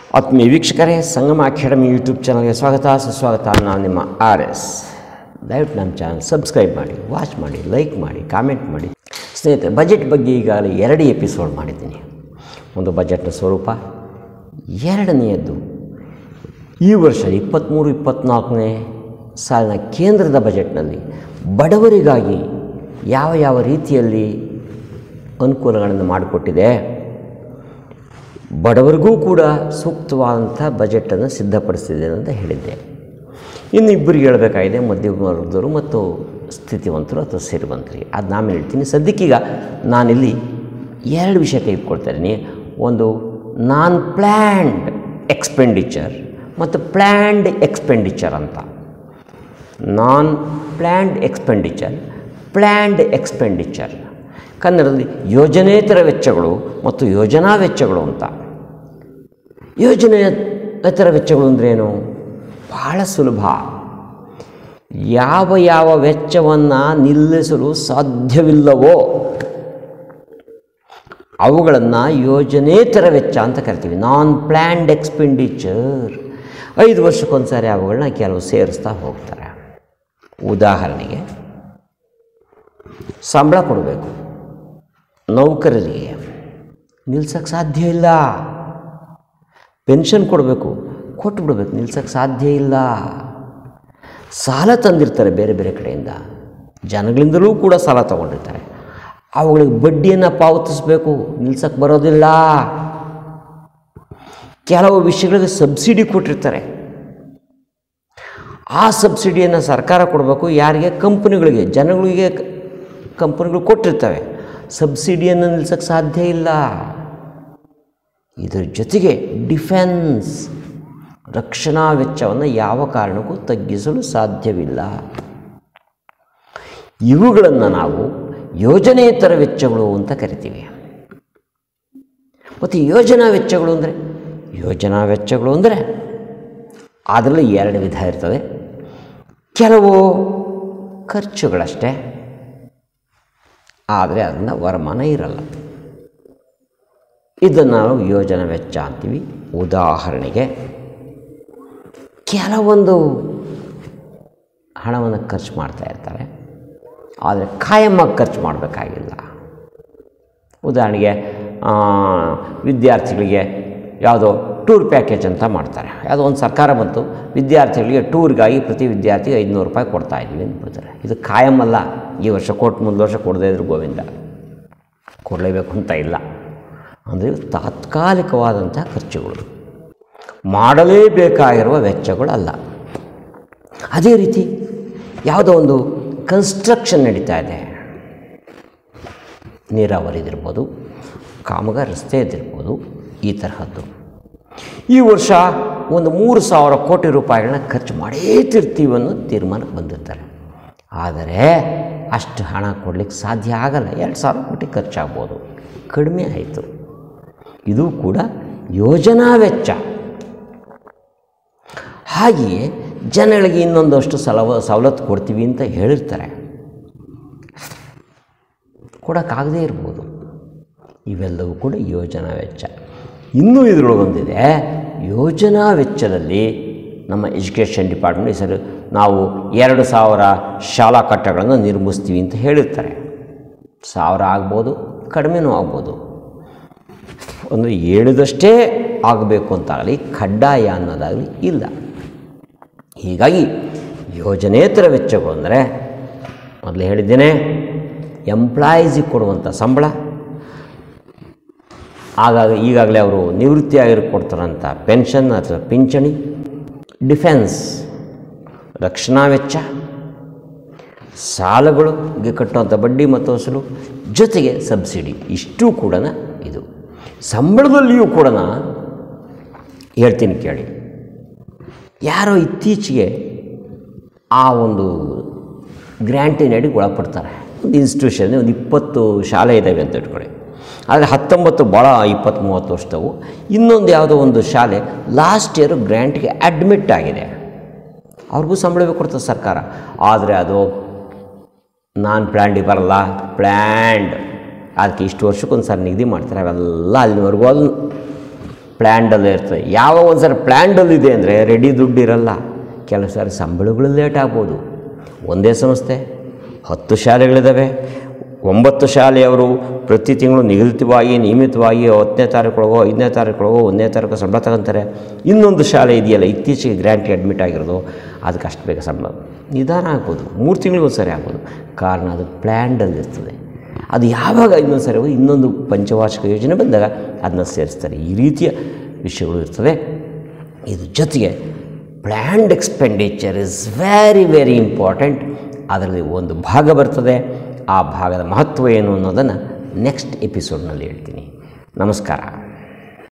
ಆತ್ಮೀಯ ವೀಕ್ಷಕರೇ ಸಂಗಮ academy YouTube ಚಾನಲ್ಗೆ ಸ್ವಾಗತ ಸುಸ್ವಾಗತ ನಾನು ನಿಮ್ಮ ಆರ್ ಎಸ್ ದಯವಿಟ್ಟು ನಮ್ಮ ಚಾನಲ್ ಸಬ್ಸ್ಕ್ರೈಬ್ ಮಾಡಿ ವಾಚ್ ಮಾಡಿ ಲೈಕ್ ಮಾಡಿ ಕಾಮೆಂಟ್ ಮಾಡಿ ಸ್ನೇಹಿತರೆ ಬಜೆಟ್ ಬಗ್ಗೆ ಈಗಾಗಲೇ ಎರಡು ಎಪಿಸೋಡ್ ಮಾಡಿದ್ದೀನಿ ಒಂದು ಬಜೆಟ್ನ ಸ್ವರೂಪ ಎರಡನೆಯದ್ದು ಈ ವರ್ಷ ಇಪ್ಪತ್ತ್ಮೂರು ಇಪ್ಪತ್ತ್ನಾಲ್ಕನೇ ಸಾಲಿನ ಕೇಂದ್ರದ ಬಜೆಟ್ನಲ್ಲಿ ಬಡವರಿಗಾಗಿ ಯಾವ ಯಾವ ರೀತಿಯಲ್ಲಿ ಅನುಕೂಲಗಳನ್ನು ಮಾಡಿಕೊಟ್ಟಿದೆ ಬಡವರಿಗೂ ಕೂಡ ಸೂಕ್ತವಾದಂಥ ಬಜೆಟನ್ನು ಸಿದ್ಧಪಡಿಸಿದೆ ಅಂತ ಹೇಳಿದ್ದೆ ಇನ್ನು ಇಬ್ಬರಿಗೆ ಹೇಳಬೇಕಾಗಿದೆ ಮಧ್ಯಮ ವರ್ಗದವರು ಮತ್ತು ಸ್ಥಿತಿವಂತರು ಅಥವಾ ಸಿರಿವಂತರಿಗೆ ಅದು ನಾನು ಹೇಳ್ತೀನಿ ಸದ್ಯಕ್ಕೀಗ ನಾನಿಲ್ಲಿ ಎರಡು ವಿಷಯ ತೆಗೆದುಕೊಳ್ತಾ ಇದ್ದೀನಿ ಒಂದು ನಾನ್ ಪ್ಲ್ಯಾಂಡ್ ಎಕ್ಸ್ಪೆಂಡಿಚರ್ ಮತ್ತು ಪ್ಲ್ಯಾಂಡ್ ಎಕ್ಸ್ಪೆಂಡಿಚರ್ ಅಂತ non planned expenditure planned expenditure ಕನ್ನಡದಲ್ಲಿ ಯೋಜನೇತರ ವೆಚ್ಚಗಳು ಮತ್ತು ಯೋಜನಾ ವೆಚ್ಚಗಳು ಅಂತ ಯೋಜನೇತರ ವೆಚ್ಚಗಳು ಅಂದ್ರೇನು ಬಹಳ ಸುಲಭ ಯಾವ ಯಾವ ವೆಚ್ಚವನ್ನು ನಿಲ್ಲಿಸಲು ಸಾಧ್ಯವಿಲ್ಲವೋ ಅವುಗಳನ್ನು ಯೋಜನೇತರ ವೆಚ್ಚ ಅಂತ ಕರಿತೀವಿ ನಾನ್ ಪ್ಲ್ಯಾಂಡ್ ಎಕ್ಸ್ಪೆಂಡಿಚರ್ ಐದು ವರ್ಷಕ್ಕೊಂದು ಸಾರಿ ಅವುಗಳನ್ನ ಕೆಲವು ಸೇರಿಸ್ತಾ ಹೋಗ್ತಾರೆ ಉದಾಹರಣೆಗೆ ಸಂಬಳ ಕೊಡಬೇಕು ನೌಕರರಿಗೆ ನಿಲ್ಸಕ್ಕೆ ಸಾಧ್ಯ ಇಲ್ಲ ಪೆನ್ಷನ್ ಕೊಡಬೇಕು ಕೊಟ್ಟು ಬಿಡಬೇಕು ನಿಲ್ಸಕ್ಕೆ ಸಾಧ್ಯ ಇಲ್ಲ ಸಾಲ ತಂದಿರ್ತಾರೆ ಬೇರೆ ಬೇರೆ ಕಡೆಯಿಂದ ಜನಗಳಿಂದಲೂ ಕೂಡ ಸಾಲ ತಗೊಂಡಿರ್ತಾರೆ ಅವುಗಳಿಗೆ ಬಡ್ಡಿಯನ್ನು ಪಾವತಿಸಬೇಕು ನಿಲ್ಸಕ್ಕೆ ಬರೋದಿಲ್ಲ ಕೆಲವು ವಿಷಯಗಳಿಗೆ ಸಬ್ಸಿಡಿ ಕೊಟ್ಟಿರ್ತಾರೆ ಆ ಸಬ್ಸಿಡಿಯನ್ನು ಸರ್ಕಾರ ಕೊಡಬೇಕು ಯಾರಿಗೆ ಕಂಪ್ನಿಗಳಿಗೆ ಜನಗಳಿಗೆ ಕಂಪ್ನಿಗಳು ಕೊಟ್ಟಿರ್ತವೆ ಸಬ್ಸಿಡಿಯನ್ನು ನಿಲ್ಸಕ್ಕೆ ಸಾಧ್ಯ ಇಲ್ಲ ಇದರ ಜೊತೆಗೆ ಡಿಫೆನ್ಸ್ ರಕ್ಷಣಾ ವೆಚ್ಚವನ್ನು ಯಾವ ಕಾರಣಕ್ಕೂ ತಗ್ಗಿಸಲು ಸಾಧ್ಯವಿಲ್ಲ ಇವುಗಳನ್ನು ನಾವು ಯೋಜನೇತರ ವೆಚ್ಚಗಳು ಅಂತ ಕರಿತೀವಿ ಮತ್ತು ಯೋಜನಾ ವೆಚ್ಚಗಳು ಅಂದರೆ ಯೋಜನಾ ವೆಚ್ಚಗಳು ಅಂದರೆ ಅದರಲ್ಲಿ ಎರಡು ವಿಧ ಇರ್ತದೆ ಕೆಲವು ಖರ್ಚುಗಳಷ್ಟೇ ಆದರೆ ಅದನ್ನು ವರಮಾನ ಇರಲ್ಲ ಇದನ್ನು ನಾವು ಯೋಜನಾ ವೆಚ್ಚ ಅಂತೀವಿ ಉದಾಹರಣೆಗೆ ಕೆಲವೊಂದು ಹಣವನ್ನು ಖರ್ಚು ಮಾಡ್ತಾ ಇರ್ತಾರೆ ಆದರೆ ಖಾಯಮ್ಮಾಗಿ ಖರ್ಚು ಮಾಡಬೇಕಾಗಿಲ್ಲ ಉದಾಹರಣೆಗೆ ವಿದ್ಯಾರ್ಥಿಗಳಿಗೆ ಯಾವುದೋ ಟೂರ್ ಪ್ಯಾಕೇಜ್ ಅಂತ ಮಾಡ್ತಾರೆ ಯಾವುದೋ ಒಂದು ಸರ್ಕಾರ ಬಂತು ವಿದ್ಯಾರ್ಥಿಗಳಿಗೆ ಟೂರ್ಗಾಗಿ ಪ್ರತಿ ವಿದ್ಯಾರ್ಥಿಗೆ ಐದುನೂರು ರೂಪಾಯಿ ಕೊಡ್ತಾ ಇದ್ವಿ ಅಂದ್ಬಿಡ್ತಾರೆ ಇದು ಖಾಯಮಲ್ಲ ಈ ವರ್ಷ ಕೊಟ್ಟು ಮುಂದೆ ವರ್ಷ ಕೊಡದೇ ಇದ್ರು ಗೋವಿಂದ ಕೊಡಲೇಬೇಕು ಅಂತ ಇಲ್ಲ ಅಂದರೆ ತಾತ್ಕಾಲಿಕವಾದಂಥ ಖರ್ಚುಗಳು ಮಾಡಲೇಬೇಕಾಗಿರುವ ವೆಚ್ಚಗಳು ಅಲ್ಲ ಅದೇ ರೀತಿ ಯಾವುದೋ ಒಂದು ಕನ್ಸ್ಟ್ರಕ್ಷನ್ ನಡೀತಾ ಇದೆ ನೀರಾವರಿದಿರ್ಬೋದು ಕಾಮಗಾರಿ ರಸ್ತೆಯದಿರ್ಬೋದು ಈ ತರಹದ್ದು ಈ ವರ್ಷ ಒಂದು ಮೂರು ಸಾವಿರ ಕೋಟಿ ರೂಪಾಯಿಗಳನ್ನ ಖರ್ಚು ಮಾಡೇ ತಿರ್ತೀವಿ ಅನ್ನೋ ತೀರ್ಮಾನಕ್ಕೆ ಬಂದಿರ್ತಾರೆ ಆದರೆ ಅಷ್ಟು ಹಣ ಕೊಡಲಿಕ್ಕೆ ಸಾಧ್ಯ ಆಗಲ್ಲ ಎರಡು ಸಾವಿರ ಕೋಟಿ ಖರ್ಚಾಗ್ಬೋದು ಕಡಿಮೆ ಆಯಿತು ಇದು ಕೂಡ ಯೋಜನಾ ವೆಚ್ಚ ಹಾಗೆಯೇ ಜನಗಳಿಗೆ ಇನ್ನೊಂದಷ್ಟು ಸಲವ ಸವಲತ್ತು ಕೊಡ್ತೀವಿ ಅಂತ ಹೇಳಿರ್ತಾರೆ ಕೊಡೋಕ್ಕಾಗದೇ ಇರ್ಬೋದು ಇವೆಲ್ಲವೂ ಕೂಡ ಯೋಜನಾ ವೆಚ್ಚ ಇನ್ನೂ ಇದರೊಳಗೊಂದಿದೆ ಯೋಜನಾ ವೆಚ್ಚದಲ್ಲಿ ನಮ್ಮ ಎಜುಕೇಷನ್ ಡಿಪಾರ್ಟ್ಮೆಂಟ್ ಈ ಸರಿ ನಾವು ಎರಡು ಸಾವಿರ ಶಾಲಾ ಕಟ್ಟಡಗಳನ್ನು ನಿರ್ಮಿಸ್ತೀವಿ ಅಂತ ಹೇಳಿರ್ತಾರೆ ಸಾವಿರ ಆಗ್ಬೋದು ಕಡಿಮೆನೂ ಆಗ್ಬೋದು ಅಂದರೆ ಹೇಳಿದಷ್ಟೇ ಆಗಬೇಕು ಅಂತಾಗಲಿ ಕಡ್ಡಾಯ ಅನ್ನೋದಾಗಲಿ ಇಲ್ಲ ಹೀಗಾಗಿ ಯೋಜನೇತರ ವೆಚ್ಚಗಳು ಅಂದರೆ ಮೊದಲು ಹೇಳಿದ್ದೇನೆ ಎಂಪ್ಲಾಯೀಸಿಗೆ ಕೊಡುವಂಥ ಸಂಬಳ ಆಗಾಗ ಈಗಾಗಲೇ ಅವರು ನಿವೃತ್ತಿಯಾಗಿರೋ ಕೊಡ್ತಾರಂಥ ಪೆನ್ಷನ್ ಅಥವಾ ಪಿಂಚಣಿ ಡಿಫೆನ್ಸ್ ರಕ್ಷಣಾ ವೆಚ್ಚ ಸಾಲಗಳಿಗೆ ಕಟ್ಟುವಂಥ ಬಡ್ಡಿ ಮತ್ತು ಅಸಲು ಜೊತೆಗೆ ಸಬ್ಸಿಡಿ ಇಷ್ಟೂ ಕೂಡ ಇದು ಸಂಬಳದಲ್ಲಿಯೂ ಕೂಡ ಹೇಳ್ತೀನಿ ಕೇಳಿ ಯಾರೋ ಇತ್ತೀಚೆಗೆ ಆ ಒಂದು ಗ್ರ್ಯಾಂಟಿನಡಿಗೆ ಒಳಪಡ್ತಾರೆ ಒಂದು ಇನ್ಸ್ಟಿಟ್ಯೂಷನ್ ಒಂದು ಇಪ್ಪತ್ತು ಶಾಲೆ ಇದ್ದಾವೆ ಅಂತ ಇಟ್ಕೊಳ್ಳಿ ಆದರೆ ಹತ್ತೊಂಬತ್ತು ಭಾಳ ಇಪ್ಪತ್ತು ಮೂವತ್ತು ವರ್ಷದವು ಇನ್ನೊಂದು ಯಾವುದೋ ಒಂದು ಶಾಲೆ ಲಾಸ್ಟ್ ಇಯರು ಗ್ರ್ಯಾಂಟ್ಗೆ ಅಡ್ಮಿಟ್ ಆಗಿದೆ ಅವ್ರಿಗೂ ಸಂಬಳ ಕೊಡ್ತದೆ ಸರ್ಕಾರ ಆದರೆ ಅದು ನಾನ್ ಪ್ಲ್ಯಾಂಡಿಗೆ ಬರಲ್ಲ ಪ್ಲ್ಯಾಂಡ್ ಅದಕ್ಕೆ ಇಷ್ಟು ವರ್ಷಕ್ಕೊಂದು ಸಾರಿ ನಿಗದಿ ಮಾಡ್ತಾರೆ ಅವೆಲ್ಲ ಅಲ್ಲಿವರೆಗೂ ಅದು ಪ್ಲ್ಯಾಂಡಲ್ಲೇ ಇರ್ತದೆ ಯಾವ ಒಂದು ಸರಿ ಪ್ಲ್ಯಾಂಡಲ್ಲಿದೆ ಅಂದರೆ ರೆಡಿ ದುಡ್ಡು ಇರಲ್ಲ ಕೆಲವು ಸಾರಿ ಸಂಬಳಗಳು ಲೇಟ್ ಆಗ್ಬೋದು ಒಂದೇ ಸಂಸ್ಥೆ ಹತ್ತು ಶಾಲೆಗಳಿದ್ದಾವೆ ಒಂಬತ್ತು ಶಾಲೆಯವರು ಪ್ರತಿ ತಿಂಗಳು ನಿಗದಿತವಾಗಿ ನಿಯಮಿತವಾಗಿ ಹತ್ತನೇ ತಾರೀಕೊಳಗೋ ಐದನೇ ತಾರೀಕೊಳಗೋ ಒಂದನೇ ತಾರೀಕು ಸಂಬಳ ತಗೊಂತಾರೆ ಇನ್ನೊಂದು ಶಾಲೆ ಇದೆಯಲ್ಲ ಇತ್ತೀಚೆಗೆ ಗ್ರ್ಯಾಂಟ್ಗೆ ಅಡ್ಮಿಟ್ ಆಗಿರೋದು ಅದಕ್ಕೆ ಅಷ್ಟು ಬೇಗ ಸಂಬಳ ನಿಧಾನ ಆಗ್ಬೋದು ಮೂರು ತಿಂಗಳಿಗೂ ಸರಿ ಆಗ್ಬೋದು ಕಾರಣ ಅದು ಪ್ಲ್ಯಾಂಡಲ್ಲಿ ಇರ್ತದೆ ಅದು ಯಾವಾಗ ಇನ್ನೊಂದು ಸರಿ ಹೋಗಿ ಇನ್ನೊಂದು ಪಂಚವಾರ್ಷಿಕ ಯೋಜನೆ ಬಂದಾಗ ಅದನ್ನ ಸೇರಿಸ್ತಾರೆ ಈ ರೀತಿಯ ವಿಷಯಗಳು ಇರ್ತದೆ ಇದು ಜೊತೆಗೆ planned expenditure is very very important ಅದರಲ್ಲಿ ಒಂದು ಭಾಗ ಬರ್ತದೆ ಆ ಭಾಗದ ಮಹತ್ವ ಏನು ಅನ್ನೋದನ್ನು ನೆಕ್ಸ್ಟ್ ಎಪಿಸೋಡ್ನಲ್ಲಿ ಹೇಳ್ತೀನಿ ನಮಸ್ಕಾರ